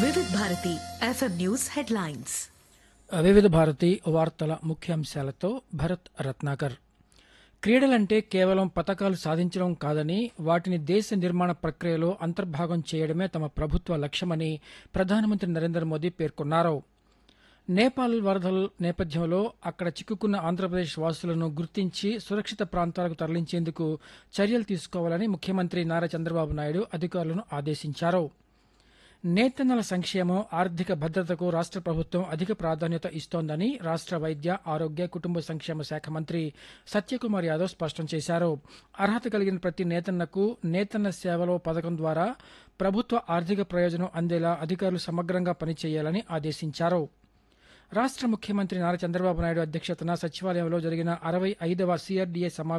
Vividh Bharati FM news headlines Vividha Bharati వార్తల ముఖ్యాంశాలతో భరత్ రత్నాకర్ క్రీడలంటే కేవలం పతకాలు సాధించడం కాదని వాటిని దేశ నిర్మాణ ప్రక్రియలో అంతర్భాగం చేయడమే తమ ప్రభుత్వ లక్ష్యమని ప్రధానమంత్రి నరేంద్ర మోదీ పేర్కొన్నారు నేపాల్ వరదల నేపథ్యంలో అక్కడ చిక్కుకున్న ఆంధ్రప్రదేశ్ వాసులను గుర్తించి సురక్షిత ప్రాంతాలకు తరలించేందుకు చర్యలు తీసుకోవాలని ముఖ్యమంత్రి నారా చంద్రబాబు నాయుడు అధికారులను ఆదేశించారు నేతన్నల సంక్షేమం ఆర్థిక భద్రతకు రాష్ట్ర ప్రభుత్వం అధిక ప్రాధాన్యత ఇస్తోందని రాష్ట్ర వైద్య ఆరోగ్య కుటుంబ సంక్షేమ శాఖ మంత్రి సత్యకుమార్ యాదవ్ స్పష్టం చేశారు అర్హత కలిగిన ప్రతి నేతన్నకు నేతన్న సేవలో పథకం ద్వారా ప్రభుత్వ ఆర్థిక ప్రయోజనం అందేలా అధికారులు సమగ్రంగా పనిచేయాలని ఆదేశించారు రాష్ట్ర ముఖ్యమంత్రి నారా చంద్రబాబు నాయుడు అధ్యక్షతన సచివాలయంలో జరిగిన అరవై ఐదవ సిఆర్డీఏ సమావేశం